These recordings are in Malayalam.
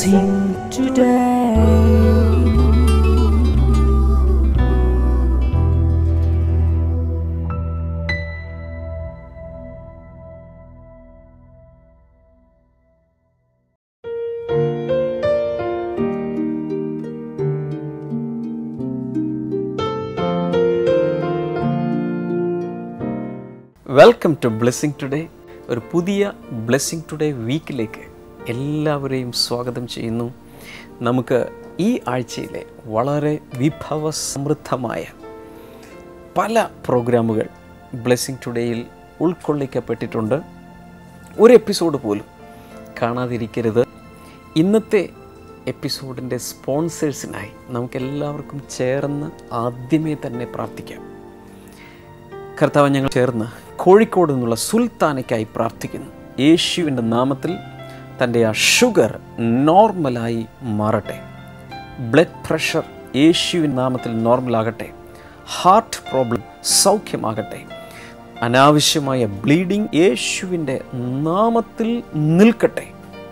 blessing today. Welcome to Blessing Today ഒരു പുതിയ ബ്ലെസ്സിങ് ടുഡേ വീക്കിലേക്ക് എല്ലാവരെയും സ്വാഗതം ചെയ്യുന്നു നമുക്ക് ഈ ആഴ്ചയിലെ വളരെ വിഭവസമൃദ്ധമായ പല പ്രോഗ്രാമുകൾ ബ്ലെസ്സിങ് ടുഡേയിൽ ഉൾക്കൊള്ളിക്കപ്പെട്ടിട്ടുണ്ട് ഒരു എപ്പിസോഡ് പോലും കാണാതിരിക്കരുത് ഇന്നത്തെ എപ്പിസോഡിൻ്റെ സ്പോൺസേഴ്സിനായി നമുക്കെല്ലാവർക്കും ചേർന്ന് ആദ്യമേ തന്നെ പ്രാർത്ഥിക്കാം കർത്താവ് ഞങ്ങൾ ചേർന്ന് കോഴിക്കോട് നിന്നുള്ള സുൽത്താനയ്ക്കായി പ്രാർത്ഥിക്കുന്നു യേശുവിൻ്റെ നാമത്തിൽ തൻ്റെ ആ ഷുഗർ നോർമലായി മാറട്ടെ ബ്ലഡ് പ്രഷർ യേശുവിൻ നാമത്തിൽ നോർമലാകട്ടെ ഹാർട്ട് പ്രോബ്ലം സൗഖ്യമാകട്ടെ അനാവശ്യമായ ബ്ലീഡിംഗ് യേശുവിൻ്റെ നാമത്തിൽ നിൽക്കട്ടെ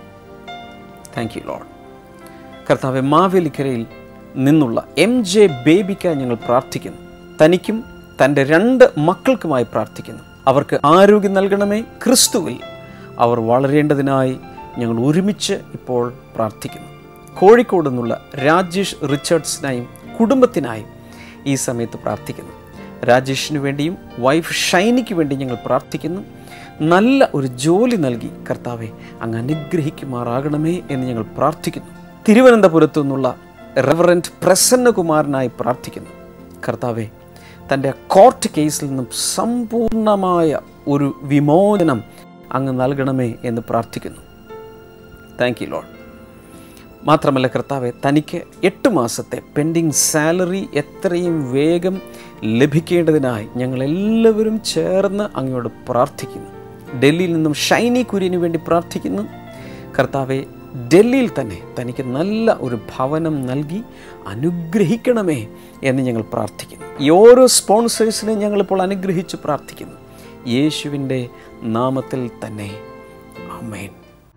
താങ്ക് യു ലോഡ് കർത്താവ് മാവേലിക്കരയിൽ നിന്നുള്ള എം ജെ ബേബിക്കായി ഞങ്ങൾ പ്രാർത്ഥിക്കുന്നു തനിക്കും തൻ്റെ രണ്ട് മക്കൾക്കുമായി പ്രാർത്ഥിക്കുന്നു അവർക്ക് ആരോഗ്യം നൽകണമേ ക്രിസ്തുവിൽ അവർ വളരേണ്ടതിനായി ഞങ്ങൾ ഒരുമിച്ച് ഇപ്പോൾ പ്രാർത്ഥിക്കുന്നു കോഴിക്കോട് നിന്നുള്ള രാജേഷ് റിച്ചർഡ്സിനായും കുടുംബത്തിനായും ഈ സമയത്ത് പ്രാർത്ഥിക്കുന്നു രാജേഷിന് വേണ്ടിയും വൈഫ് ഷൈനിക്ക് വേണ്ടി ഞങ്ങൾ പ്രാർത്ഥിക്കുന്നു നല്ല ഒരു ജോലി നൽകി കർത്താവെ അങ്ങ് അനുഗ്രഹിക്കുമാറാകണമേ എന്ന് ഞങ്ങൾ പ്രാർത്ഥിക്കുന്നു തിരുവനന്തപുരത്തു നിന്നുള്ള റെവറൻറ്റ് പ്രസന്നകുമാരനായി പ്രാർത്ഥിക്കുന്നു കർത്താവെ തൻ്റെ കോർട്ട് കേസിൽ നിന്നും സമ്പൂർണമായ ഒരു വിമോചനം അങ്ങ് നൽകണമേ എന്ന് പ്രാർത്ഥിക്കുന്നു താങ്ക് യു ലോഡ് മാത്രമല്ല കർത്താവെ തനിക്ക് എട്ട് മാസത്തെ പെൻഡിങ് സാലറി എത്രയും വേഗം ലഭിക്കേണ്ടതിനായി ഞങ്ങളെല്ലാവരും ചേർന്ന് അങ്ങയോട് പ്രാർത്ഥിക്കുന്നു ഡൽഹിയിൽ നിന്നും ഷൈനി കുര്യന് വേണ്ടി പ്രാർത്ഥിക്കുന്നു കർത്താവെ ഡൽഹിയിൽ തന്നെ തനിക്ക് നല്ല ഒരു ഭവനം നൽകി അനുഗ്രഹിക്കണമേ എന്ന് ഞങ്ങൾ പ്രാർത്ഥിക്കുന്നു ഈ ഓരോ സ്പോൺസേഴ്സിനെ ഞങ്ങളിപ്പോൾ അനുഗ്രഹിച്ച് പ്രാർത്ഥിക്കുന്നു യേശുവിൻ്റെ നാമത്തിൽ തന്നെ അമേൻ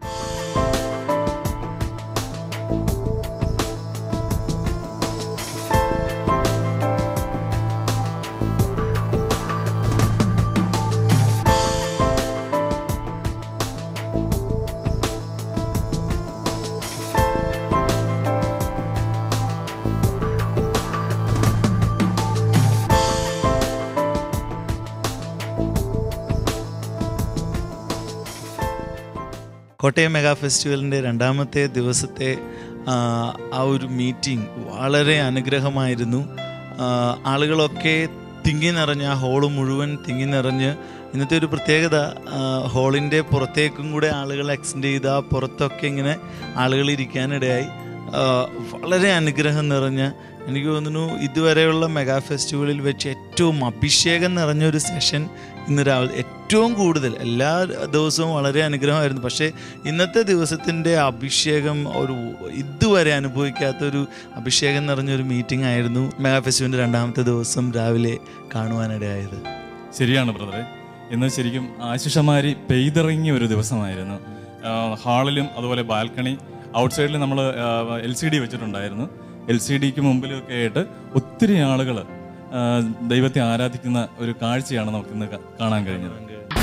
കോട്ടയം മെഗാ ഫെസ്റ്റിവലിൻ്റെ രണ്ടാമത്തെ ദിവസത്തെ ആ, ആ ഒരു മീറ്റിംഗ് വളരെ അനുഗ്രഹമായിരുന്നു ആ, ആളുകളൊക്കെ തിങ്ങി നിറഞ്ഞ് ആ ഹോള് മുഴുവൻ തിങ്ങി നിറഞ്ഞ് ഇന്നത്തെ ഒരു പ്രത്യേകത ആ, ഹോളിൻ്റെ പുറത്തേക്കും കൂടെ ആളുകൾ എക്സ്റ്റെൻഡ് ചെയ്ത് ആ പുറത്തൊക്കെ ഇങ്ങനെ ആളുകൾ ഇരിക്കാനിടയായി ആ, വളരെ അനുഗ്രഹം നിറഞ്ഞ എനിക്ക് തോന്നുന്നു ഇതുവരെയുള്ള മെഗാ ഫെസ്റ്റിവലിൽ വെച്ച് ഏറ്റവും അഭിഷേകം നിറഞ്ഞൊരു സെഷൻ ഇന്ന് രാവിലെ ഏറ്റവും കൂടുതൽ എല്ലാ ദിവസവും വളരെ അനുഗ്രഹമായിരുന്നു പക്ഷേ ഇന്നത്തെ ദിവസത്തിൻ്റെ അഭിഷേകം ഒരു ഇതുവരെ അനുഭവിക്കാത്തൊരു അഭിഷേകം നിറഞ്ഞൊരു മീറ്റിംഗ് ആയിരുന്നു മെഗാ ഫെസ്റ്റിവലിൻ്റെ രണ്ടാമത്തെ ദിവസം രാവിലെ കാണുവാനിടയായത് ശരിയാണ് ബ്രദറെ ഇന്ന് ശരിക്കും ആശിഷമാരി പെയ്തിറങ്ങിയ ഒരു ദിവസമായിരുന്നു ആഹ് ഹാളിലും അതുപോലെ ബാൽക്കണി ഔട്ട്സൈഡിൽ നമ്മൾ എൽ സി ഡി വെച്ചിട്ടുണ്ടായിരുന്നു എൽ സി ഡിക്ക് മുമ്പിലൊക്കെ ആയിട്ട് ഒത്തിരി ആളുകൾ ദൈവത്തെ ആരാധിക്കുന്ന ഒരു കാഴ്ചയാണ് നമുക്ക് ഇന്ന് കാ- കാണാൻ കഴിഞ്ഞത്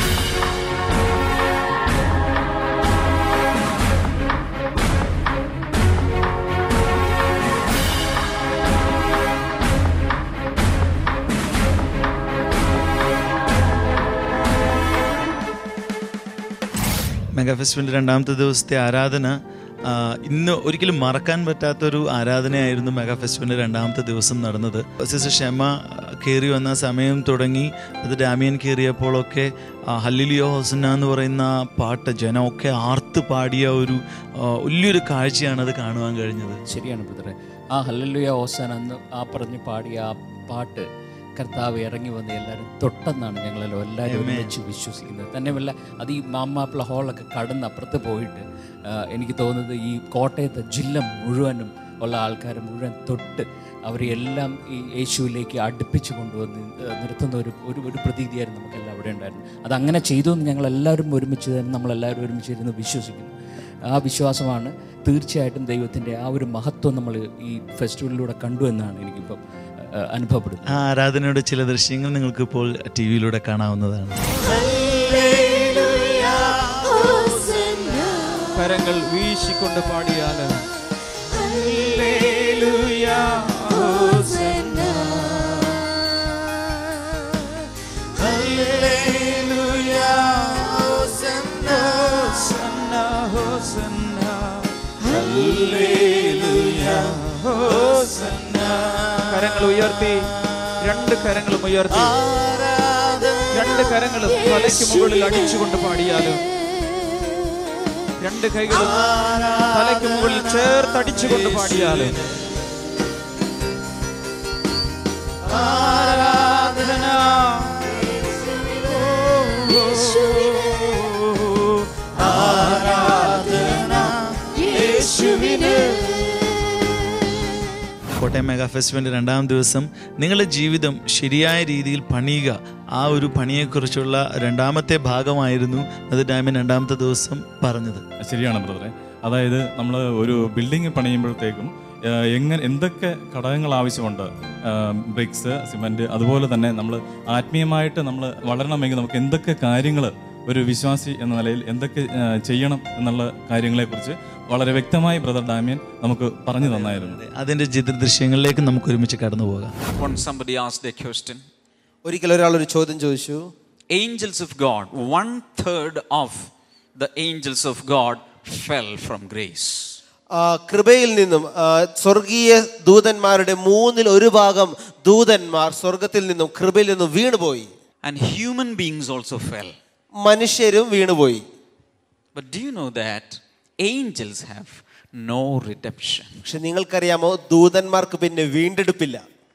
മെഗാ ഫെസ്റ്റിവലിൻ്റെ രണ്ടാമത്തെ ദിവസത്തെ ആരാധന ആ, ഇന്ന് ഒരിക്കലും മറക്കാൻ പറ്റാത്തൊരു ആരാധനയായിരുന്നു മെഗാ ഫെസ്റ്റിവലിൻ്റെ രണ്ടാമത്തെ ദിവസം നടന്നത് സിസ്റ്റർ ക്ഷമ കയറി വന്ന സമയം തുടങ്ങി അത് ഡാമിയൻ കയറിയപ്പോഴൊക്കെ ആ, ഹല്ലിലിയോ ഹോസന എന്ന് പറയുന്ന ആ പാട്ട് ജനമൊക്കെ ആർത്ത് പാടിയ ഒരു ആ, വലിയൊരു കാഴ്ചയാണ് അത് കാണുവാൻ കഴിഞ്ഞത് ശരിയാണ് ബ്രദറെ ആ ഹല്ലലുയ ഓസാൻ അന്ന് ആ പറഞ്ഞ് പാടിയ ആ പാട്ട് കർത്താവ് ഇറങ്ങി വന്ന് എല്ലാവരും തൊട്ടെന്നാണ് ഞങ്ങളല്ലോ എല്ലാവരും Amen. ഒരുമിച്ച് വിശ്വസിക്കുന്നത് തന്നെയുമല്ല അത് ഈ മാമാപ്പിള ഹോളൊക്കെ കടന്ന് അപ്പുറത്ത് പോയിട്ട് ആ, എനിക്ക് തോന്നുന്നത് ഈ കോട്ടയത്തെ ജില്ല മുഴുവനും ഉള്ള ആൾക്കാർ മുഴുവൻ തൊട്ട് അവരെ എല്ലാം ഈ യേശുവിലേക്ക് അടുപ്പിച്ച് കൊണ്ടുവന്ന് ആ, നിർത്തുന്ന ഒരു ഒരു ഒരു പ്രതീതിയായിരുന്നു നമുക്കെല്ലാം അവിടെ ഉണ്ടായിരുന്നു അത് അങ്ങനെ ചെയ്തു എന്ന് ഞങ്ങൾ എല്ലാവരും ഒരുമിച്ച് തന്നെ നമ്മളെല്ലാവരും ഒരുമിച്ച് ഇരുന്ന് വിശ്വസിക്കുന്നു ആ വിശ്വാസമാണ് തീർച്ചയായിട്ടും ദൈവത്തിൻ്റെ ആ ഒരു മഹത്വം നമ്മൾ ഈ ഫെസ്റ്റിവലിലൂടെ കണ്ടു എന്നാണ് എനിക്കിപ്പം ആ, അനുഭവപ്പെടുന്നത് ആ ആരാധനയുടെ ചില ദൃശ്യങ്ങൾ നിങ്ങൾക്ക് ഇപ്പോൾ ടി വിയിലൂടെ കാണാവുന്നതാണ് കരങ്ങൾ വീശിക്കൊണ്ട് പാടിയാൽ കരങ്ങൾ ഉയർത്തി രണ്ട് കരങ്ങളും ഉയർത്തി രണ്ട് കരങ്ങളും തലയ്ക്ക് മുകളിൽ അടിച്ചുകൊണ്ട് പാടിയാലും രണ്ട് കൈകളും തലയ്ക്ക് മുകളിൽ ചേർത്തടിച്ചുകൊണ്ട് പാടിയാലും ആരാധന കോട്ടയം മെഗാ ഫെസ്റ്റിവലിൻ്റെ രണ്ടാം ദിവസം നിങ്ങളുടെ ജീവിതം ശരിയായ രീതിയിൽ പണിയുക ആ ഒരു പണിയെക്കുറിച്ചുള്ള രണ്ടാമത്തെ ഭാഗമായിരുന്നു അത് ഡാമിൻ രണ്ടാമത്തെ ദിവസം പറഞ്ഞത് ശരിയാണ് ബ്രദറെ അതായത് നമ്മൾ ഒരു ബിൽഡിംഗ് പണിയുമ്പോഴത്തേക്കും ആ, എങ്ങനെ എന്തൊക്കെ ഘടകങ്ങൾ ആവശ്യമുണ്ട് ബ്രിക്സ് സിമൻറ്റ് അതുപോലെ തന്നെ നമ്മൾ ആത്മീയമായിട്ട് നമ്മൾ വളരണമെങ്കിൽ നമുക്ക് എന്തൊക്കെ കാര്യങ്ങൾ ഒരു വിശ്വാസി എന്ന നിലയിൽ എന്തൊക്കെ ആ, ചെയ്യണം എന്നുള്ള കാര്യങ്ങളെക്കുറിച്ച് വളരെ വ്യക്തമായി ബ്രദർ ഡാമിയൻ നമുക്ക് പറഞ്ഞു തന്നായിരുന്നു അതിൻ്റെ ചിത്ര ദൃശ്യങ്ങളിലേക്ക് നമുക്ക് ഒരുമിച്ച് കടന്നു പോകാം Once somebody asked a question. ഒരിക്കൽ ഒരാൾ ഒരു ചോദ്യം ചോദിച്ചു Angels of God, one third of the angels of God fell from grace. ആ, കൃപയിൽ നിന്നും ആ, സ്വർഗീയ ദൂതന്മാരുടെ മൂന്നിൽ ഒരു ഭാഗം ദൂതന്മാർ സ്വർഗത്തിൽ നിന്നും കൃപയിൽ നിന്നും വീണുപോയി And human beings also fell. മനുഷ്യരും വീണുപോയി But do you know that angels have no redemption? പക്ഷെ നിങ്ങൾക്കറിയാമോ ദൂതന്മാർക്ക് പിന്നെ വീണ്ടെടുപ്പില്ല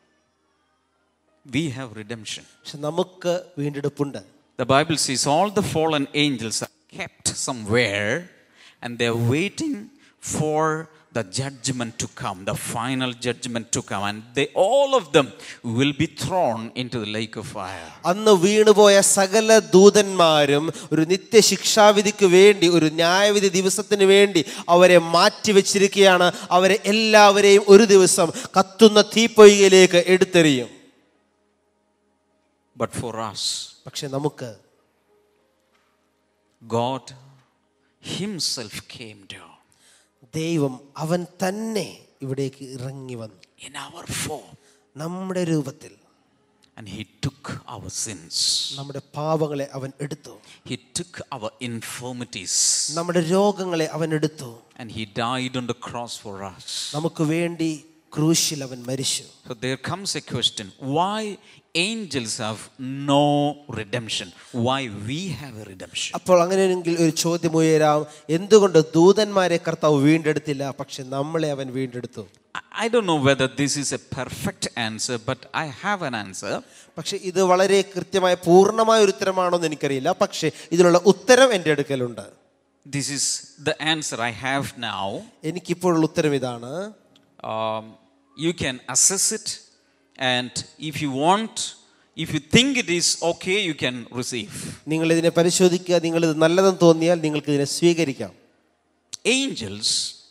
We have redemption. പക്ഷെ നമുക്ക് വീണ്ടെടുപ്പുണ്ട് The Bible says all the fallen angels are kept somewhere and they're waiting for the judgment to come, the final judgment to come, and they all of them will be thrown into the lake of fire. അന്ന് വീണുപോയ സകല ദൂതന്മാരും ഒരു നിത്യശിക്ഷാവിധിക്ക് വേണ്ടി ഒരു ന്യായവിധി ദിവസത്തിന് വേണ്ടി അവരെ മാറ്റിവെച്ചിരിക്കുകയാണ് അവരെ എല്ലാവരെയും ഒരു ദിവസം കത്തുന്ന തീപ്പൊയ്കയിലേക്ക് എടുത്തെറിയും But for us, പക്ഷെ നമുക്ക് God Himself came down ദൈവം അവൻ തന്നെ ഇവിടേക്ക് ഇറങ്ങി വന്നു in our form നമ്മുടെ രൂപത്തിൽ and He took our sins, നമ്മുടെ പാവങ്ങളെ അവൻ എടുത്തു He took our infirmities, നമ്മുടെ രോഗങ്ങളെ അവൻ എടുത്തു and He died on the cross for us. നമുക്ക് വേണ്ടി ക്രൂശിൽ അവൻ മരിച്ചു So there comes a question why angels have no redemption? Why we have a redemption? അപ്പോൾ അങ്ങനെയെങ്കിൽ ഒരു ചോദ്യം ഉയരാം എന്തുകൊണ്ട് ദൂതന്മാരെ കർത്താവ് വീണ്ടെടുത്തില്ല പക്ഷെ നമ്മളെ അവൻ വീണ്ടെടുത്തു I- I don't know whether this is a perfect answer, but I have an answer. പക്ഷെ ഇത് വളരെ കൃത്യമായ പൂർണ്ണമായ ഒരു ഉത്തരമാണോ എന്ന് എനിക്കറിയില്ല പക്ഷെ ഇതിനുള്ള ഉത്തരം എൻ്റെ അടുക്കലുണ്ട് This is the answer I have now. എനിക്കിപ്പോഴുള്ള ഉത്തരം ഇതാണ് Um, you can assess it, and if you want, if you think it is okay, you can receive. നിങ്ങൾ ഇതിനെ പരിശോധിക്കുക നിങ്ങൾ ഇത് നല്ലതെന്ന് തോന്നിയാൽ നിങ്ങൾക്ക് ഇതിനെ സ്വീകരിക്കാം Angels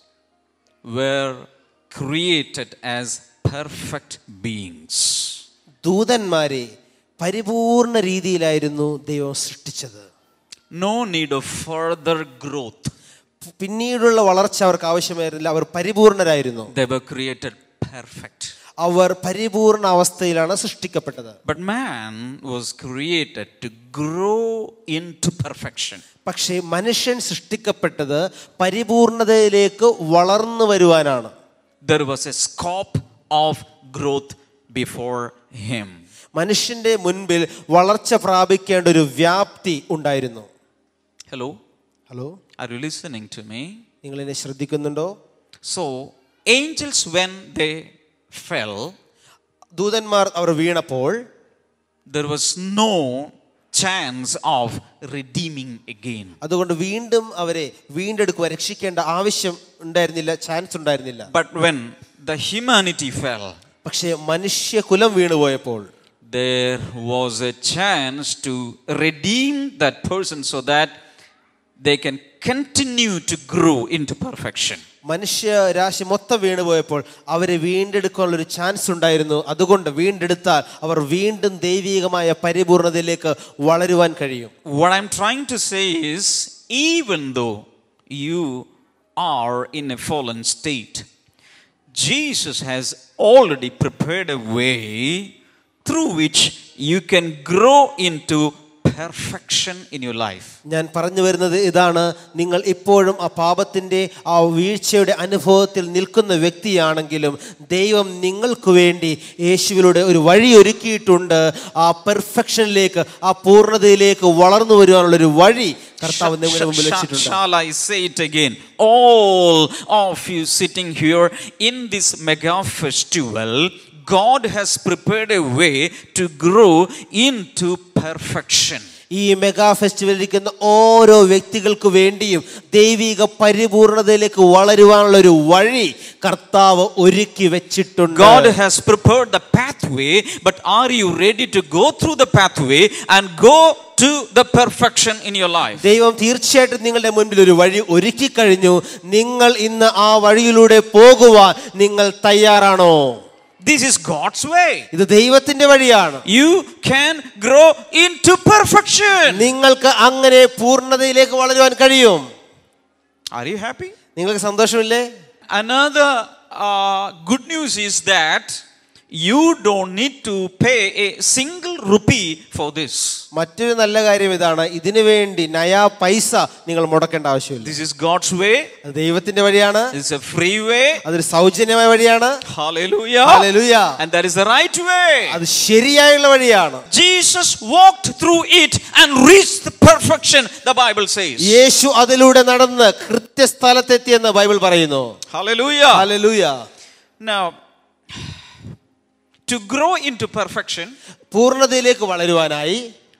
were created as perfect beings. ദൂതന്മാരെ പരിപൂർണ രീതിയിലായിരുന്നു ദൈവം സൃഷ്ടിച്ചത് No need of further growth. പിന്നീടുള്ള വളർച്ച അവർക്ക് ആവശ്യമായിരുന്നില്ല അവർ പരിപൂർണരായിരുന്നു They were created perfect. അവർ പരിപൂർണ അവസ്ഥയിലാണ് സൃഷ്ടിക്കപ്പെട്ടത് But man was created to grow into perfection. പക്ഷേ മനുഷ്യൻ സൃഷ്ടിക്കപ്പെട്ടത് പരിപൂർണതയിലേക്ക് വളർന്നു വരുവാനാണ് There was a scope of growth before him. മനുഷ്യന്റെ മുൻപിൽ വളർച്ച പ്രാപിക്കേണ്ട ഒരു വ്യാപ്തി ഉണ്ടായിരുന്നു Hello? Hello Are you listening to me? നിങ്ങൾ എന്നെ ശ്രദ്ധിക്കുന്നുണ്ടോ So, angels, when they fell, ദൂതന്മാർ അവർ വീണപ്പോൾ there was no chance of redeeming again. അതുകൊണ്ട് വീണ്ടും അവരെ വീണ്ടെടുക്കുക രക്ഷിക്കേണ്ട ആവശ്യം ഉണ്ടായിരുന്നില്ല ചാൻസ് ഉണ്ടായിരുന്നില്ല But when the humanity fell, പക്ഷേ മനുഷ്യകുലം വീണുപോയപ്പോൾ there was a chance to redeem that person so that they can continue to grow into perfection. മനുഷ്യ രാശി മൊത്തം വീണുപോയപ്പോൾ അവരെ വീണ്ടെടുക്കാനുള്ള ഒരു ചാൻസ് ഉണ്ടായിരുന്നു അതുകൊണ്ട് വീണ്ടെടുത്താൽ അവർ വീണ്ടും ദൈവീകമായ പരിപൂർണതയിലേക്ക് വളരുവാൻ കഴിയും What I'm trying to say is, even though you are in a fallen state, Jesus has already prepared a way through which you can grow into perfection in your life. ഞാൻ പറഞ്ഞു വരുന്നത് ഇതാണ് നിങ്ങൾ ഇപ്പോഴും ആ പാപത്തിൻ്റെ ആ വീഴ്ചയുടെ അനുഭവത്തിൽ നിൽക്കുന്ന വ്യക്തിയാണെങ്കിലും ദൈവം നിങ്ങൾക്ക് വേണ്ടി യേശുവിലൂടെ ഒരു വഴി ഒരുക്കിയിട്ടുണ്ട് ആ പെർഫെക്ഷനിലേക്ക് ആ പൂർണ്ണതയിലേക്ക് വളർന്നു വരുവാനുള്ള ഒരു വഴി കർത്താവ് നിങ്ങളുടെ മുമ്പിൽ Shall- വെച്ചിട്ടുണ്ട് Shall I say it again? All of you sitting here in this mega festival, God has prepared a way to grow into perfection. ഈ മെഗാ ഫെസ്റ്റിവലിൽ ഇരിക്കുന്ന ഓരോ വ്യക്തികൾക്ക് വേണ്ടിയും ദൈവിക പരിപൂർണതയിലേക്ക് വളരുവാനുള്ള ഒരു വഴി കർത്താവ് ഒരുക്കി വെച്ചിട്ടുണ്ട് God has prepared the pathway, but are you ready to go through the pathway and go to the perfection in your life? ദൈവം തീർച്ചയായിട്ടും നിങ്ങളുടെ മുൻപിൽ ഒരു വഴി ഒരുക്കി കഴിഞ്ഞു നിങ്ങൾ ഇന്ന് ആ വഴിയിലൂടെ പോകുവാൻ നിങ്ങൾ തയ്യാറാണോ This is God's way. ഇത് ദൈവത്തിന്റെ വഴിയാണ് You can grow into perfection. നിങ്ങൾക്ക് അങ്ങനെ പൂർണ്ണതയിലേക്ക് വളരുവാൻ കഴിയും Are you happy? നിങ്ങൾക്ക് സന്തോഷമില്ലേ Another uh, good news is that you don't need to pay a single rupee for this. മറ്റൊരു നല്ല കാര്യം ഇതാണ് ഇതിനു വേണ്ടി നയാ പൈസ നിങ്ങൾ മുടക്കേണ്ട ആവശ്യമില്ല This is God's way. അത് ദൈവത്തിന്റെ വഴിയാണ് It's a free way. അതൊരു സൗജന്യമായ വഴിയാണ് Hallelujah. Hallelujah. And that is the right way. അത് ശരിയായുള്ള വഴിയാണ് Jesus walked through it and reached the perfection, the Bible says. യേശു അതിലൂടെ നടന്ന് കൃത്യസ്ഥലത്തെത്തിയെന്ന് ബൈബിൾ പറയുന്നു Hallelujah. Hallelujah Now, to grow into perfection, പൂർണ്ണതയിലേക്ക് വളരുവാനായി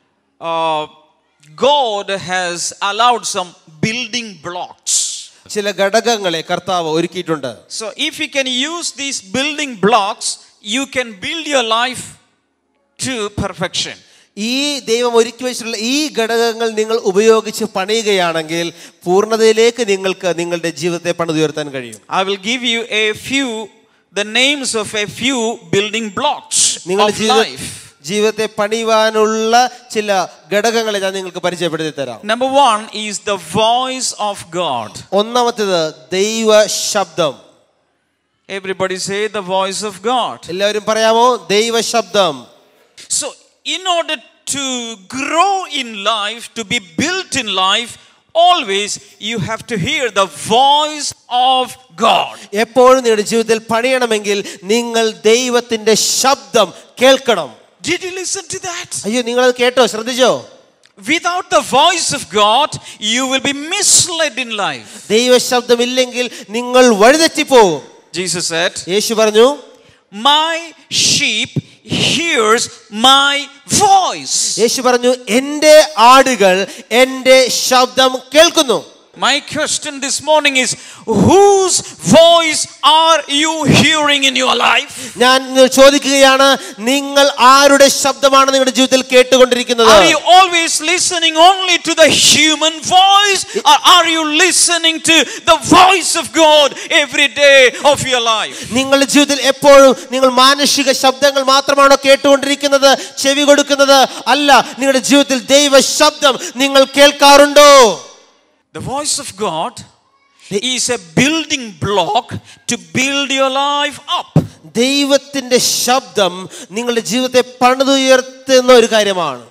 uh, God has allowed some building blocks. ചില ഘടകങ്ങളെ കർത്താവ് ഒരുക്കിയിട്ടുണ്ട് So, if you can use these building blocks, you can build your life to perfection. ഈ ദൈവം ഒരുക്കി വെച്ചിട്ടുള്ള ഈ ഘടകങ്ങൾ നിങ്ങൾ ഉപയോഗിച്ച് പണിയുകയാണെങ്കിൽ പൂർണ്ണതയിലേക്ക് നിങ്ങൾക്ക് നിങ്ങളുടെ ജീവിതത്തെ പണിതുയർത്താൻ കഴിയും I will give you a few, the names of a few building blocks നിങ്ങളുടെ of ജീവിത life. ജീവിതത്തെ പണിയുവാനുള്ള ചില ഘടകങ്ങളെ ഞാൻ നിങ്ങൾക്ക് പരിചയപ്പെടുത്തി തരാം Number one is the voice of God. ഒന്നാമത്തേത് ദൈവ ശബ്ദം Everybody say the voice of God. എല്ലാവരും പറയാമോ ദൈവ ശബ്ദം So, in order to grow in life, to be built in life, always you have to hear the voice of God. എപ്പോഴും നിങ്ങളുടെ ജീവിതത്തിൽ പണിയണമെങ്കിൽ നിങ്ങൾ ദൈവത്തിന്റെ ശബ്ദം കേൾക്കണം Did you listen to that? അയ്യോ നിങ്ങൾ അത് കേട്ടോ ശ്രദ്ധിച്ചോ Without the voice of God, you will be misled in life. ദൈവ ശബ്ദമില്ലെങ്കിൽ നിങ്ങൾ വഴിതെറ്റിപ്പോകും Jesus said, യേശു പറഞ്ഞു My sheep hears my voice. യേശു പറഞ്ഞു എൻ്റെ ആടുകൾ എൻ്റെ ശബ്ദം കേൾക്കുന്നു My question this morning is whose voice are you hearing in your life? ഞാൻ ഇന്ന് ചോദിക്കുകയാണ് നിങ്ങൾ ആരുടെ ശബ്ദമാണ് നിങ്ങളുടെ ജീവിതത്തിൽ കേട്ടുകൊണ്ടിരിക്കുന്നത് Are you always listening only to the human voice or are you listening to the voice of God every day of your life? നിങ്ങളുടെ ജീവിതത്തിൽ എപ്പോഴും നിങ്ങൾ മാനുഷിക ശബ്ദങ്ങൾ മാത്രമാണോ കേട്ടുകൊണ്ടിരിക്കുന്നത് ചെവി കൊടുക്കുന്നത് അല്ല നിങ്ങളുടെ ജീവിതത്തിൽ ദൈവ ശബ്ദം നിങ്ങൾ കേൾക്കാറുണ്ടോ The voice of God is a building block to build your life up. ദൈവത്തിന്റെ ശബ്ദം നിങ്ങളുടെ ജീവിതത്തെ പണിതുയർത്തുന്ന ഒരു കാര്യമാണ്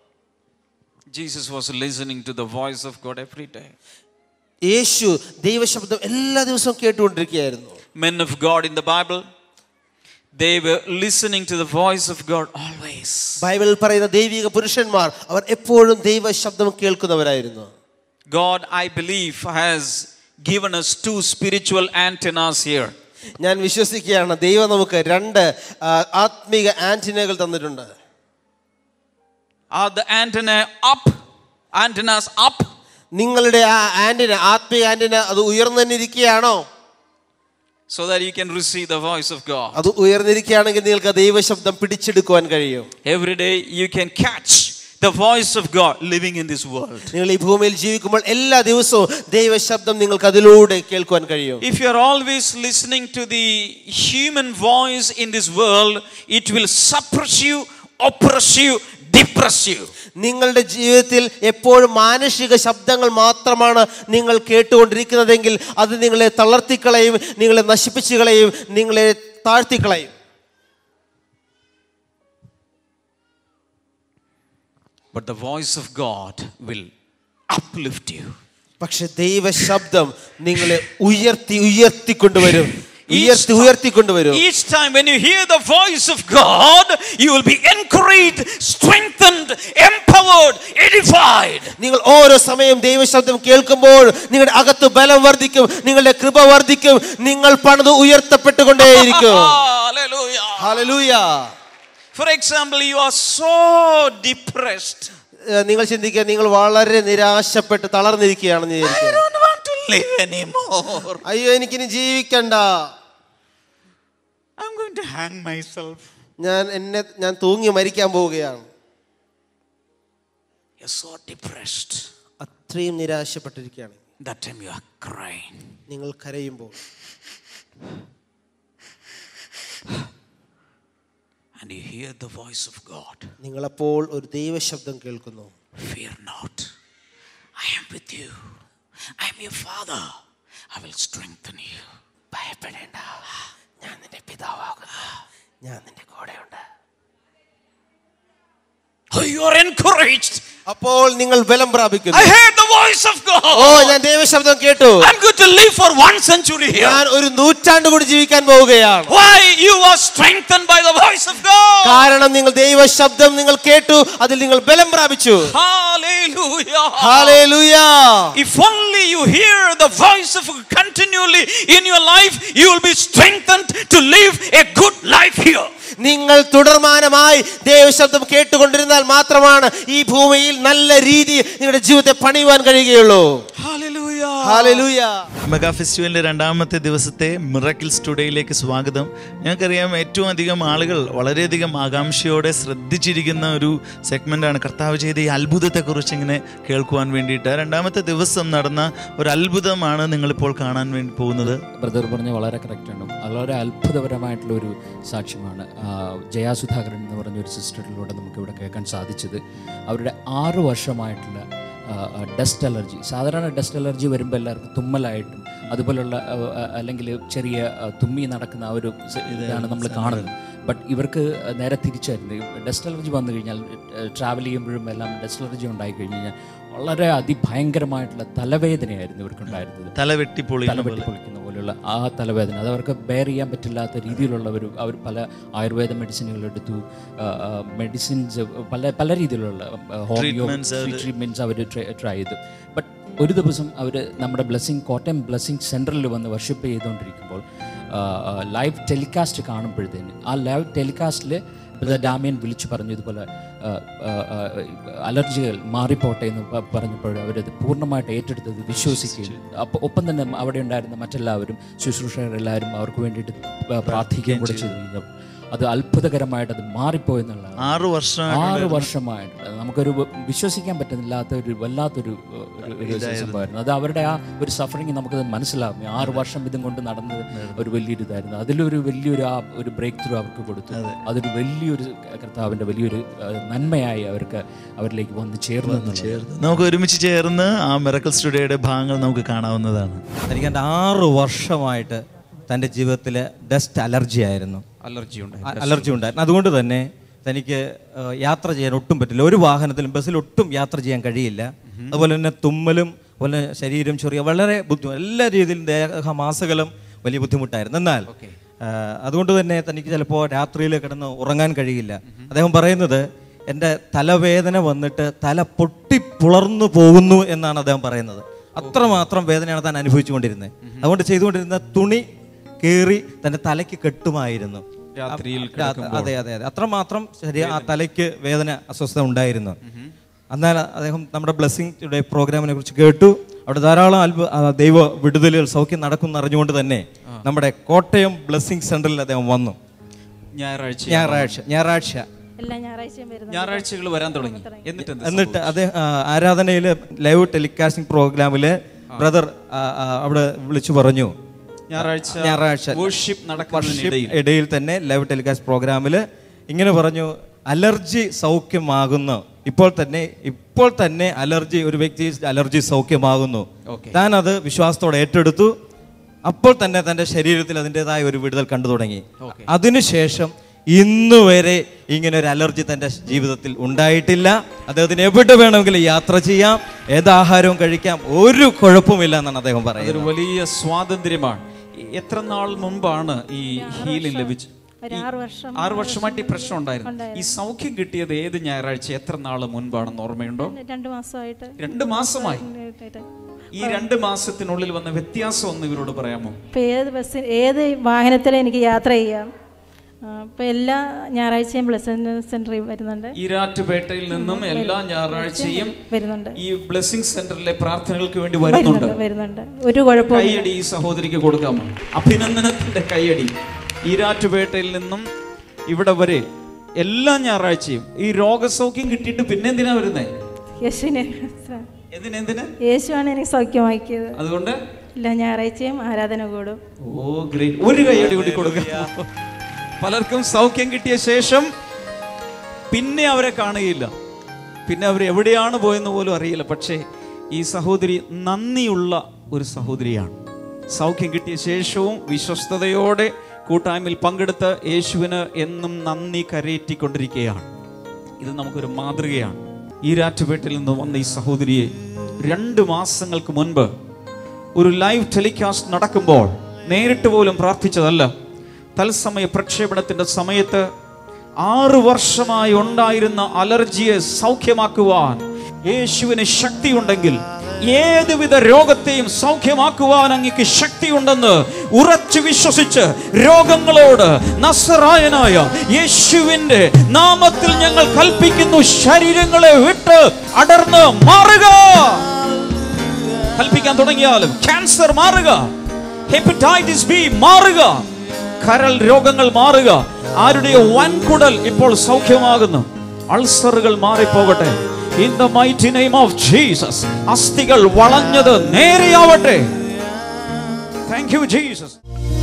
Jesus was listening to the voice of God every day. യേശു ദൈവശബ്ദം എല്ലാ ദിവസവും കേട്ടുകൊണ്ടിരിക്കുകയായിരുന്നു Men of God in the Bible, they were listening to the voice of God always. ബൈബിളിൽ പറയുന്ന ദൈവിക പുരുഷന്മാർ അവർ എപ്പോഴും ദൈവ ശബ്ദം കേൾക്കുന്നവരായിരുന്നു God, I believe, has given us two spiritual antennas here. ഞാൻ വിശ്വസിക്കുകയാണ് ദൈവം നമുക്ക് രണ്ട് ആ, ആത്മീക ആന്റിനകൾ തന്നിട്ടുണ്ട് Are the antenna up? Antennas up? നിങ്ങളുടെ ആ ആന്റിന ആത്മീയ ആന്റിന അത് ഉയർന്നു തന്നെ ഇരിക്കുകയാണോ So that you can receive the voice of God. അത് ഉയർന്നിരിക്കുകയാണെങ്കിൽ നിങ്ങൾക്ക് ദൈവശബ്ദം പിടിച്ചെടുക്കുവാൻ കഴിയും Every day you can catch the voice of God living in this world. നിങ്ങൾ ഈ ഭൂമിയിൽ ജീവിക്കുമ്പോൾ എല്ലാ ദിവസവും ദൈവശബ്ദം നിങ്ങൾക്ക് അതിലൂടെ കേൾക്കുവാൻ കഴിയും If you are always listening to the human voice in this world, it will suppress you, oppress you, depress you. നിങ്ങളുടെ ജീവിതത്തിൽ എപ്പോഴും മാനുഷിക ശബ്ദങ്ങൾ മാത്രമാണ് നിങ്ങൾ കേട്ടുകൊണ്ടിരിക്കുന്നതെങ്കിൽ അത് നിങ്ങളെ തളർത്തിക്കളയും നിങ്ങളെ നശിപ്പിച്ചു കളയും നിങ്ങളെ താഴ്ത്തിക്കളയും But the voice of God will uplift you. പക്ഷെ ദൈവശബ്ദം നിങ്ങളെ ഉയർത്തി ഉയർത്തിക്കൊണ്ടുവരും ഉയർത്തി ഉയർത്തിക്കൊണ്ടുവരും Each time when you hear the voice of God, you will be encouraged, strengthened, empowered, edified. നിങ്ങൾ ഓരോ സമയം ദൈവശബ്ദം കേൾക്കുമ്പോൾ നിങ്ങളുടെ അകത്ത് ബലം വർദ്ധിക്കും നിങ്ങളുടെ കൃപ വർദ്ധിക്കും നിങ്ങൾ പണിത് ഉയർത്തപ്പെട്ടുകൊണ്ടേയിരിക്കും Hallelujah. Hallelujah For example, you are so depressed. ഏഹ് നിങ്ങൾ ചിന്തിക്കുക നിങ്ങൾ വളരെ നിരാശപ്പെട്ട് തളർന്നിരിക്കുകയാണെന്ന് I വിചാരിക്കുക don't want to live anymore. അയ്യോ എനിക്കിനി ജീവിക്കണ്ട I'm going to hang myself. ഞാൻ എന്നെ ഞാൻ തൂങ്ങി മരിക്കാൻ പോവുകയാണ് You're so depressed. അത്രയും നിരാശപ്പെട്ടിരിക്കുകയാണ് That time you are crying. നിങ്ങൾ കരയുമ്പോൾ And you hear the voice of God. നിങ്ങളപ്പോൾ ഒരു ദൈവശബ്ദം കേൾക്കുന്നു Fear not. I am with you. I am your father. I will strengthen you. ഭയപ്പെടേണ്ട ഞാൻ നിന്റെ പിതാവാകുന്നു ഞാൻ നിന്റെ കൂടെയുണ്ട് Oh, you are encouraged. അപ്പോൾ നിങ്ങൾ ബലം പ്രാപിക്കുന്നു I heard the voice of oh God. ഞാൻ ദൈവശബ്ദം കേട്ടു I'm going to live for one century here. ഞാൻ ഒരു നൂറ്റാണ്ട് കൂടി ജീവിക്കാൻ പോവുകയാണ് Why? You are strengthened by the voice of God. കാരണം നിങ്ങൾ ദൈവശബ്ദം നിങ്ങൾ കേട്ടു അതിൽ നിങ്ങൾ ബലം പ്രാപിച്ചു Hallelujah. Hallelujah If only you hear the voice of God continually in your life, you will be strengthened to live a good life here. നിങ്ങൾ തുടർമാനമായി ദൈവശബ്ദം കേട്ടുകൊണ്ടിരുന്നാൽ മാത്രമാണ് ഈ ഭൂമിയിൽ നല്ല രീതി നിങ്ങളുടെ ജീവിതത്തെ പണിയുവാൻ കഴിയുകയുള്ളൂ Hallelujah. ഹല്ലേലൂയ മെഗാ ഫെസ്റ്റിവലിൻ്റെ രണ്ടാമത്തെ ദിവസത്തെ മിറക്കിൾസ് ടുഡേയിലേക്ക് സ്വാഗതം ഞങ്ങൾക്കറിയാം ഏറ്റവും അധികം ആളുകൾ വളരെയധികം ആകാംക്ഷയോടെ ശ്രദ്ധിച്ചിരിക്കുന്ന ഒരു സെഗ്മെൻ്റാണ് കർത്താവ് ചെയ്ത ഈ അത്ഭുതത്തെക്കുറിച്ച് ഇങ്ങനെ കേൾക്കുവാൻ വേണ്ടിയിട്ട് രണ്ടാമത്തെ ദിവസം നടന്ന ഒരു അത്ഭുതമാണ് നിങ്ങളിപ്പോൾ കാണാൻ വേണ്ടി പോകുന്നത് ബ്രദർ പറഞ്ഞ വളരെ കറക്റ്റാണ് വളരെ അത്ഭുതപരമായിട്ടുള്ള ഒരു സാക്ഷ്യമാണ് ആ, ജയാ സുധാകരൻ എന്ന് പറഞ്ഞ ഒരു സിസ്റ്ററിലൂടെ നമുക്ക് ഇവിടെ കേൾക്കാൻ സാധിച്ചത് അവരുടെ ആറ് വർഷമായിട്ടുള്ള ഡസ്റ്റ് അലർജി സാധാരണ ഡസ്റ്റ് അലർജി വരുമ്പോൾ എല്ലാവർക്കും തുമ്മലായിട്ടും അതുപോലുള്ള ആ, ആ, അല്ലെങ്കിൽ ചെറിയ ആ, തുമ്മി നടക്കുന്ന ആ ഒരു സ- ഇതാണ് നമ്മൾ കാണുന്നത് ബട്ട് ഇവർക്ക് നേരെ തിരിച്ചായിരുന്നു ഡസ്റ്റ് അലർജി വന്നു കഴിഞ്ഞാൽ ട്രാവൽ ചെയ്യുമ്പോഴും എല്ലാം ഡസ്റ്റ് അലർജി ഉണ്ടായി കഴിഞ്ഞ് കഴിഞ്ഞാൽ വളരെ അതിഭയങ്കരമായിട്ടുള്ള തലവേദനയായിരുന്നു ഇവർക്കുണ്ടായിരുന്നത് തല വെട്ടിപ്പൊളി തല വെട്ടി പൊളിക്കുന്ന പോലുള്ള ആ തലവേദന അത് അവർക്ക് ബെയർ ചെയ്യാൻ പറ്റില്ലാത്ത രീതിയിലുള്ള ഒരു അവർ പല ആയുർവേദ മെഡിസിനുകൾ എടുത്തു മെഡിസിൻസ് പല പല രീതിയിലുള്ള ഹോമിയോ Treatments അവര് ട്രീറ്റ്മെൻറ്റ്സ് അവർ ട്രൈ ചെയ്തു ബട്ട് ഒരു ദിവസം അവർ നമ്മുടെ ബ്ലെസ്സിങ് കോട്ടയം ബ്ലെസ്സിങ് സെൻറ്ററിൽ വന്ന് വർഷിപ്പ് ചെയ്തുകൊണ്ടിരിക്കുമ്പോൾ ലൈവ് ടെലികാസ്റ്റ് കാണുമ്പോഴത്തേന് ആ ലൈവ് ടെലികാസ്റ്റിൽ ഡാമിയൻ വിളിച്ചു പറഞ്ഞു ഇതുപോലെ ആ, ആ, ആ, അലർജികൾ മാറിപ്പോട്ടെ എന്ന് പ- പറഞ്ഞപ്പോൾ അവരത് പൂർണ്ണമായിട്ട് ഏറ്റെടുത്തത് വിശ്വസിക്കുകയും അപ്പോൾ ഒപ്പം തന്നെ അവിടെ ഉണ്ടായിരുന്ന മറ്റെല്ലാവരും ശുശ്രൂഷകരെല്ലാവരും അവർക്ക് വേണ്ടിയിട്ട് പ്രാർത്ഥിക്കുകയും കൂടെ ചെയ്തു കഴിഞ്ഞു അത് അത്ഭുതകരമായിട്ട് അത് മാറിപ്പോയെന്നുള്ളതാണ് ആറു വർഷം ആറ് വർഷമായിട്ട് നമുക്കൊരു വിശ്വസിക്കാൻ പറ്റുന്നില്ലാത്ത ഒരു വല്ലാത്തൊരു ഒരു- ഒരു സംഭവമായിരുന്നു അത് അവരുടെ ആ ഒരു സഫറിങ് നമുക്കത് മനസ്സിലാവും ആറ് വർഷം ഇതും കൊണ്ട് നടന്നത് ഒരു വലിയൊരു ഇതായിരുന്നു അതിലൊരു വലിയൊരു ആ ഒരു ബ്രേക്ക് ത്രൂ അവർക്ക് കൊടുത്തു അതൊരു വലിയൊരു കർത്താവിൻ്റെ വലിയൊരു ആ, നന്മയായി അവർക്ക് അവരിലേക്ക് വന്ന് ചേർന്നു എന്നുള്ളത്. നമുക്ക് ഒരുമിച്ച് ചേർന്ന് ആ മിറക്കിൾ സ്റ്റുഡിയോയുടെ ഭാഗങ്ങൾ നമുക്ക് കാണാവുന്നതാണ് എനിക്ക് എൻ്റെ ആറ് വർഷമായിട്ട് തൻ്റെ ജീവിതത്തിൽ ഡസ്റ്റ് അലർജി ആയിരുന്നു അലർജി ഉണ്ട് അ- അലർജി ഉണ്ടായിരുന്നു അതുകൊണ്ട് തന്നെ തനിക്ക് ഏഹ്, യാത്ര ചെയ്യാൻ ഒട്ടും പറ്റില്ല ഒരു വാഹനത്തിലും ബസ്സിൽ ഒട്ടും യാത്ര ചെയ്യാൻ കഴിയില്ല അതുപോലെ തന്നെ തുമ്മലും അതുപോലെ ശരീരം ചൊറിയ വളരെ ബുദ്ധിമുട്ട് എല്ലാ രീതിയിലും ദേഹമാസകലം വലിയ ബുദ്ധിമുട്ടായിരുന്നു എന്നാൽ ഏഹ്, അതുകൊണ്ട് തന്നെ തനിക്ക് ചിലപ്പോൾ രാത്രിയിൽ കിടന്ന് ഉറങ്ങാൻ കഴിയില്ല അദ്ദേഹം പറയുന്നത് എൻ്റെ തലവേദന വന്നിട്ട് തല പൊട്ടി പുളർന്നു പോകുന്നു എന്നാണ് അദ്ദേഹം പറയുന്നത് അത്രമാത്രം വേദനയാണ് താൻ അനുഭവിച്ചുകൊണ്ടിരുന്നത് അതുകൊണ്ട് ചെയ്തുകൊണ്ടിരുന്ന തുണി കീറി തൻ്റെ തലയ്ക്ക് കെട്ടുമായിരുന്നു രാത്രിയിൽ രാ- അതെ അതെ അതെ അത്രമാത്രം ശരി ആ തലയ്ക്ക് വേദന അസ്വസ്ഥത ഉണ്ടായിരുന്നു എന്നാൽ അദ്ദേഹം നമ്മുടെ ബ്ലെസ്സിംഗ് പ്രോഗ്രാമിനെ കുറിച്ച് കേട്ടു അവിടെ ധാരാളം അത്ഭുത ആ, ദൈവ വിടുതലുകൾ സൗഖ്യം നടക്കും അറിഞ്ഞുകൊണ്ട് തന്നെ നമ്മുടെ കോട്ടയം ബ്ലെസ്സിംഗ് സെന്ററിൽ അദ്ദേഹം വന്നു ഞായറാഴ്ച ഞായറാഴ്ച ഞായറാഴ്ച എല്ലാ ഞായറാഴ്ചയും വരുന്നുണ്ട് ഞായറാഴ്ചകൾ വരാൻ തുടങ്ങി എന്നിട്ട് എന്ത് എന്നിട്ട് അതേ ആരാധനയിൽ ലൈവ് ടെലികാസ്റ്റിംഗ് പ്രോഗ്രാമിൽ ബ്രദർ അവിടെ വിളിച്ചു പറഞ്ഞു ഞായറാഴ്ച ഞായറാഴ്ച worship നടക്കുന്നതിനിടയിൽ. worship ഇടയിൽ തന്നെ ലൈവ് ടെലികാസ്റ്റ് പ്രോഗ്രാമിൽ ഇങ്ങനെ പറഞ്ഞു അലർജി സൗഖ്യമാകുന്നു ഇപ്പോൾ തന്നെ ഇപ്പോൾ തന്നെ അലർജി ഒരു വ്യക്തി അലർജി സൗഖ്യമാകുന്നു താൻ അത് വിശ്വാസത്തോടെ ഏറ്റെടുത്തു അപ്പോൾ തന്നെ തന്റെ ശരീരത്തിൽ അതിൻ്റെതായ ഒരു വിടുതൽ കണ്ടു തുടങ്ങി അതിനുശേഷം ഇന്ന് വരെ ഇങ്ങനെ ഒരു അലർജി തന്റെ ജീവിതത്തിൽ ഉണ്ടായിട്ടില്ല അദ്ദേഹത്തിന് എവിടെ വേണമെങ്കിലും യാത്ര ചെയ്യാം ഏത് ആഹാരവും കഴിക്കാം ഒരു കുഴപ്പമില്ല എന്നാണ് അദ്ദേഹം പറയുന്നത് അതൊരു വലിയ സ്വാതന്ത്ര്യമാണ് ഈ എത്ര നാൾ മുമ്പാണ് ഈ ഹീലിംഗ് ലഭിച്ചു ഒരു ആറ് വർഷം ആറ് വർഷമായിട്ട് ഈ പ്രശ്നം ഉണ്ടായിരുന്നു ഈ സൗഖ്യം കിട്ടിയത് ഏത് ഞായറാഴ്ച എത്ര നാൾ മുൻപാണെന്ന് ഓർമ്മയുണ്ടോ രണ്ട് മാസമായിട്ട് രണ്ട് മാസമായി ഈ രണ്ട് മാസത്തിനുള്ളിൽ വന്ന വ്യത്യാസം ഒന്ന് ഇവരോട് പറയാമോ ഇപ്പം ഏത് ബസ്സിൽ ഏത് വാഹനത്തിലും എനിക്ക് യാത്ര ചെയ്യാം ഇപ്പം എല്ലാ ഞായറാഴ്ചയും ബ്ലസ്സൻ സെൻറ്ററിൽ വരുന്നുണ്ട് ഈരാറ്റുപേട്ടയിൽ നിന്നും എല്ലാ ഞായറാഴ്ചയും വരുന്നുണ്ട് ഈ ബ്ലെസ്സിംഗ് സെന്ററിലെ പ്രാർത്ഥനകൾക്ക് വേണ്ടി വരുന്നുണ്ട് വരുന്നുണ്ട് വരുന്നുണ്ട് ഒരു കുഴപ്പമില്ല കൈയടി ഈ സഹോദരിക്ക് കൊടുക്കാമോ അഭിനന്ദനത്തിന്റെ കൈയടി ഈരാറ്റുപേട്ടയിൽ നിന്നും ഇവിടെ വരെ എല്ലാ ഞായറാഴ്ചയും ഈ രോഗസൗഖ്യം കിട്ടിയിട്ട് പിന്നെ എന്തിനാ വരുന്നേ യേശുവിനെ എന്തിനെന്തിന് യേശുവാണ് എനിക്ക് സൗഖ്യമാക്കിയത് അതുകൊണ്ട് എല്ലാ ഞായറാഴ്ചയും ആരാധന കൂടും ഓ ഗ്രേറ്റ് ഒരു കൈയടി കൂടി കൊടുക്കാം പലർക്കും സൗഖ്യം കിട്ടിയ ശേഷം പിന്നെ അവരെ കാണുകയില്ല പിന്നെ അവർ എവിടെയാണ് പോയെന്ന് പോലും അറിയില്ല പക്ഷേ ഈ സഹോദരി നന്ദിയുള്ള ഒരു സഹോദരിയാണ് സൗഖ്യം കിട്ടിയ ശേഷവും വിശ്വസ്തയോടെ കൂട്ടായ്മയിൽ പങ്കെടുത്ത് യേശുവിന് എന്നും നന്ദി കരയേറ്റിക്കൊണ്ടിരിക്കുകയാണ് ഇത് നമുക്കൊരു മാതൃകയാണ് ഈ രാറ്റുപേട്ടിൽ നിന്ന് വന്ന ഈ സഹോദരിയെ രണ്ട് മാസങ്ങൾക്ക് മുൻപ് ഒരു ലൈവ് ടെലികാസ്റ്റ് നടക്കുമ്പോൾ നേരിട്ട് പോലും പ്രാർത്ഥിച്ചതല്ല തത്സമയ പ്രക്ഷേപണത്തിന്റെ സമയത്ത് ആറു വർഷമായി ഉണ്ടായിരുന്ന അലർജിയെ സൗഖ്യമാക്കുവാൻ യേശുവിന് ശക്തിയുണ്ടെങ്കിൽ ഏതുവിധ രോഗത്തെയും സൗഖ്യമാക്കുവാൻ അങ്ങക്ക് ശക്തിയുണ്ടെന്ന് ഉറച്ചു വിശ്വസിച്ച് രോഗങ്ങളോട് നസറായനായ യേശുവിന്റെ നാമത്തിൽ ഞങ്ങൾ കൽപ്പിക്കുന്നു ശരീരങ്ങളെ വിട്ട് അടർന്ന് മാറുക കൽപ്പിക്കാൻ തുടങ്ങിയാലും ക്യാൻസർ മാറുക ഹെപ്പറ്റൈറ്റിസ് ബി മാറുക കരൾ രോഗങ്ങൾ മാറുക ആരുടെയോ വൻകുടൽ ഇപ്പോൾ സൗഖ്യമാകുന്നു അൾസറുകൾ മാറിപ്പോകട്ടെ in the mighty name of Jesus അസ്ഥികൾ വളഞ്ഞത് നേരെയാവട്ടെ താങ്ക് യു ജീസസ്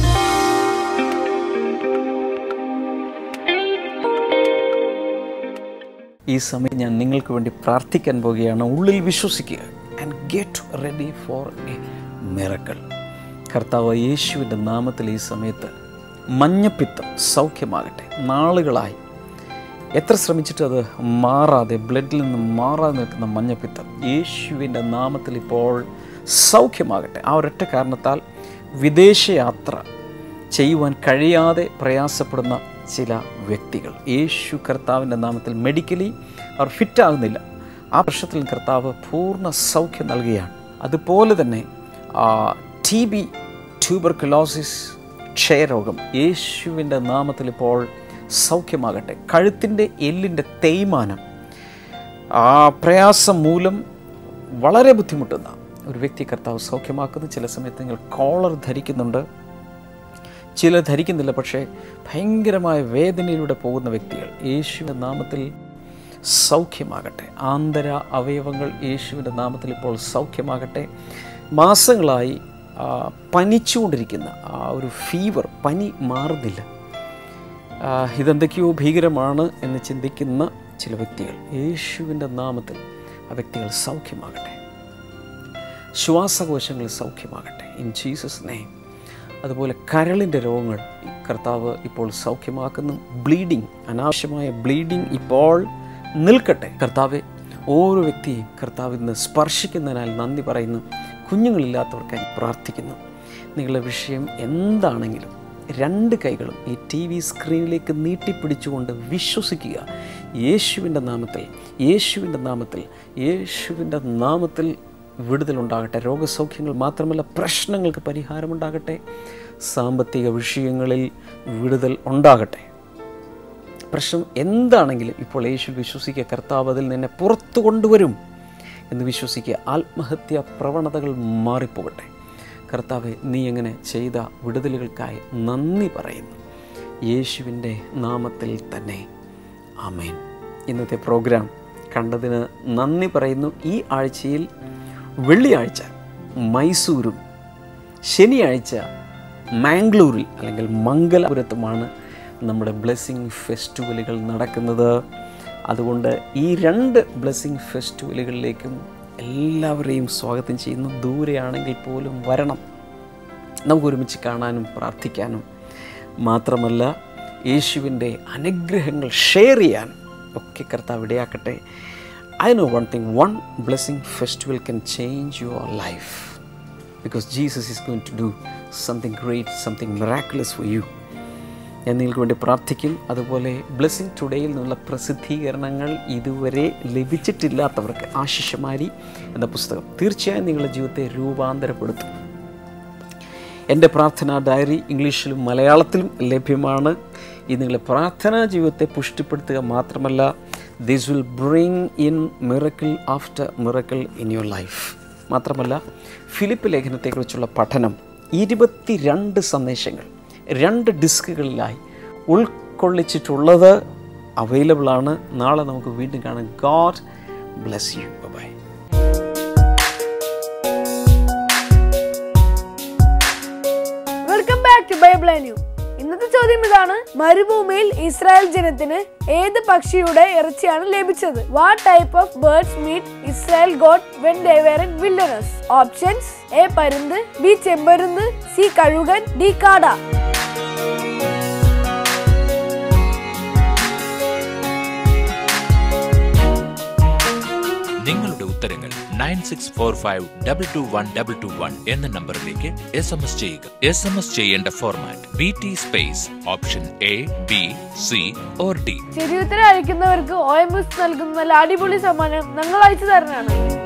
ഈ സമയം ഞാൻ നിങ്ങൾക്ക് വേണ്ടി പ്രാർത്ഥിക്കാൻ പോകുകയാണ് ഉള്ളിൽ വിശ്വസിക്കുക and get ready for a miracle കർത്താവ് യേശുവിൻ്റെ നാമത്തിൽ ഈ സമയത്ത് മഞ്ഞപ്പിത്തം സൗഖ്യമാകട്ടെ നാളുകളായി എത്ര ശ്രമിച്ചിട്ട് അത് മാറാതെ ബ്ലഡിൽ നിന്ന് മാറാതെ നിൽക്കുന്ന മഞ്ഞപ്പിത്തം യേശുവിൻ്റെ നാമത്തിൽ ഇപ്പോൾ സൗഖ്യമാകട്ടെ ആ ഒരൊറ്റ കാരണത്താൽ വിദേശയാത്ര ചെയ്യുവാൻ കഴിയാതെ പ്രയാസപ്പെടുന്ന ചില വ്യക്തികൾ യേശു കർത്താവിൻ്റെ നാമത്തിൽ മെഡിക്കലി അവർ ഫിറ്റാകുന്നില്ല ആ പ്രശ്നത്തിൽ കർത്താവ് പൂർണ്ണ സൗഖ്യം നൽകുകയാണ് അതുപോലെ തന്നെ ടി ബി ട്യൂബർക്കുലോസിസ് ക്ഷയരോഗം യേശുവിൻ്റെ നാമത്തിൽ ഇപ്പോൾ സൗഖ്യമാകട്ടെ കഴുത്തിൻ്റെ എല്ലിൻ്റെ തേയ്മാനം ആ പ്രയാസം മൂലം വളരെ ബുദ്ധിമുട്ടുന്ന ഒരു വ്യക്തി കർത്താവ് സൗഖ്യമാക്കുന്നു ചില സമയത്ത് നിങ്ങൾ കോളർ ധരിക്കുന്നുണ്ട് ചിലർ ധരിക്കുന്നില്ല പക്ഷേ ഭയങ്കരമായ വേദനയിലൂടെ പോകുന്ന വ്യക്തികൾ യേശുവിൻ്റെ നാമത്തിൽ സൗഖ്യമാകട്ടെ ആന്തര അവയവങ്ങൾ യേശുവിൻ്റെ നാമത്തിൽ ഇപ്പോൾ സൗഖ്യമാകട്ടെ മാസങ്ങളായി ആ, പനിച്ചുകൊണ്ടിരിക്കുന്ന ആ ഒരു ഫീവർ പനി മാറുന്നില്ല ആ, ഇതെന്തൊക്കെയോ ഭീകരമാണ് എന്ന് ചിന്തിക്കുന്ന ചില വ്യക്തികൾ യേശുവിൻ്റെ നാമത്തിൽ ആ വ്യക്തികൾ സൗഖ്യമാകട്ടെ ശ്വാസകോശങ്ങൾ സൗഖ്യമാകട്ടെ ഇൻ ജീസസ് നെയ്മ് അതുപോലെ കരളിൻ്റെ രോഗങ്ങൾ ഈ കർത്താവ് ഇപ്പോൾ സൗഖ്യമാക്കുന്നു ബ്ലീഡിങ് അനാവശ്യമായ ബ്ലീഡിങ് ഇപ്പോൾ നിൽക്കട്ടെ കർത്താവെ ഓരോ വ്യക്തിയെയും കർത്താവ് ഇന്ന് സ്പർശിക്കുന്നതിനാൽ നന്ദി പറയുന്നു കുഞ്ഞുങ്ങളില്ലാത്തവർക്കായി പ്രാർത്ഥിക്കുന്നു നിങ്ങളുടെ വിഷയം എന്താണെങ്കിലും രണ്ട് കൈകളും ഈ ടി വി സ്ക്രീനിലേക്ക് നീട്ടിപ്പിടിച്ചുകൊണ്ട് വിശ്വസിക്കുക യേശുവിൻ്റെ നാമത്തിൽ യേശുവിൻ്റെ നാമത്തിൽ യേശുവിൻ്റെ നാമത്തിൽ വിടുതലുണ്ടാകട്ടെ രോഗസൗഖ്യങ്ങൾ മാത്രമല്ല പ്രശ്നങ്ങൾക്ക് പരിഹാരമുണ്ടാകട്ടെ സാമ്പത്തിക വിഷയങ്ങളിൽ വിടുതൽ ഉണ്ടാകട്ടെ പ്രശ്നം എന്താണെങ്കിലും ഇപ്പോൾ യേശു വിശ്വസിക്കുക കർത്താവ് അതിൽ നിന്നെ പുറത്തു കൊണ്ടുവരും എന്ന് വിശ്വസിക്കുക ആത്മഹത്യ പ്രവണതകൾ മാറിപ്പോകട്ടെ കർത്താവെ നീ എങ്ങനെ ചെയ്ത വിടുതലുകൾക്കായി നന്ദി പറയുന്നു യേശുവിൻ്റെ നാമത്തിൽ തന്നെ ആമേൻ ഇന്നത്തെ പ്രോഗ്രാം കണ്ടതിന് നന്ദി പറയുന്നു ഈ ആഴ്ചയിൽ വെള്ളിയാഴ്ച മൈസൂരും ശനിയാഴ്ച മാംഗ്ലൂരിൽ അല്ലെങ്കിൽ മംഗലാപുരത്തുമാണ് നമ്മുടെ ബ്ലെസ്സിങ് ഫെസ്റ്റിവലുകൾ നടക്കുന്നത് അതുകൊണ്ട് ഈ രണ്ട് ബ്ലെസ്സിങ് ഫെസ്റ്റിവലുകളിലേക്കും എല്ലാവരെയും സ്വാഗതം ചെയ്യുന്നു ദൂരെയാണെങ്കിൽ പോലും വരണം നമുക്ക് ഒരുമിച്ച് കാണാനും പ്രാർത്ഥിക്കാനും മാത്രമല്ല യേശുവിൻ്റെ അനുഗ്രഹങ്ങൾ ഷെയർ ചെയ്യാനും ഒക്കെ കർത്താവ് ഇടയാക്കട്ടെ I know one thing one blessing festival can change your life because Jesus is going to do something great something miraculous for you ഞാൻ നിങ്ങൾക്ക് വേണ്ടി പ്രാർത്ഥിക്കും അതുപോലെ ബ്ലെസ്സിങ് ടുഡേയിൽ നിന്നുള്ള പ്രസിദ്ധീകരണങ്ങൾ ഇതുവരെ ലഭിച്ചിട്ടില്ലാത്തവർക്ക് ആശിഷമാരി എന്ന പുസ്തകം തീർച്ചയായും നിങ്ങളുടെ ജീവിതത്തെ രൂപാന്തരപ്പെടുത്തും എൻ്റെ പ്രാർത്ഥനാ ഡയറി ഇംഗ്ലീഷിലും മലയാളത്തിലും ലഭ്യമാണ് ഇത് നിങ്ങളുടെ പ്രാർത്ഥനാ ജീവിതത്തെ പുഷ്ടിപ്പെടുത്തുക മാത്രമല്ല this will bring in miracle after miracle in your life മാത്രമല്ല ഫിലിപ്പ് ലേഖനത്തെക്കുറിച്ചുള്ള പഠനം ഇരുപത്തിരണ്ട് സന്ദേശങ്ങൾ രണ്ട് ഡിസ്കുകളിലായി ഉൾക്കൊള്ളിച്ചിട്ടുള്ളത് അവൈലബിൾ ആണ് നാളെ നമുക്ക് വീണ്ടും കാണാം God bless you bye welcome back to Bible new ഇന്നത്തെ ചോദ്യം ഇതാണ് മരുഭൂമിയിൽ ഇസ്രായേൽ ജനത്തിന് ഏത് പക്ഷിയുടെ ഇറച്ചിയാണ് ലഭിച്ചത് what type of birds meat Israel God when they were in wilderness options A പരുന്ത് ബി ചെമ്പരുന്ത് സി കഴുകൻ ഡി കാട നിങ്ങളുടെ ഉത്തരങ്ങൾ nine six four five double two one double two one എന്ന നമ്പറിലേക്ക് എസ് എം എസ് ചെയ്യുക എസ് എം എസ് ചെയ്യേണ്ട format B T space option A B C or D ശരിയുത്തരം അയക്കുന്നവർക്ക് ഒ എം എസ് നൽകുന്ന നല്ല അടിപൊളി സമ്മാനം ഞങ്ങൾ അയച്ചു തരുന്നതാണ്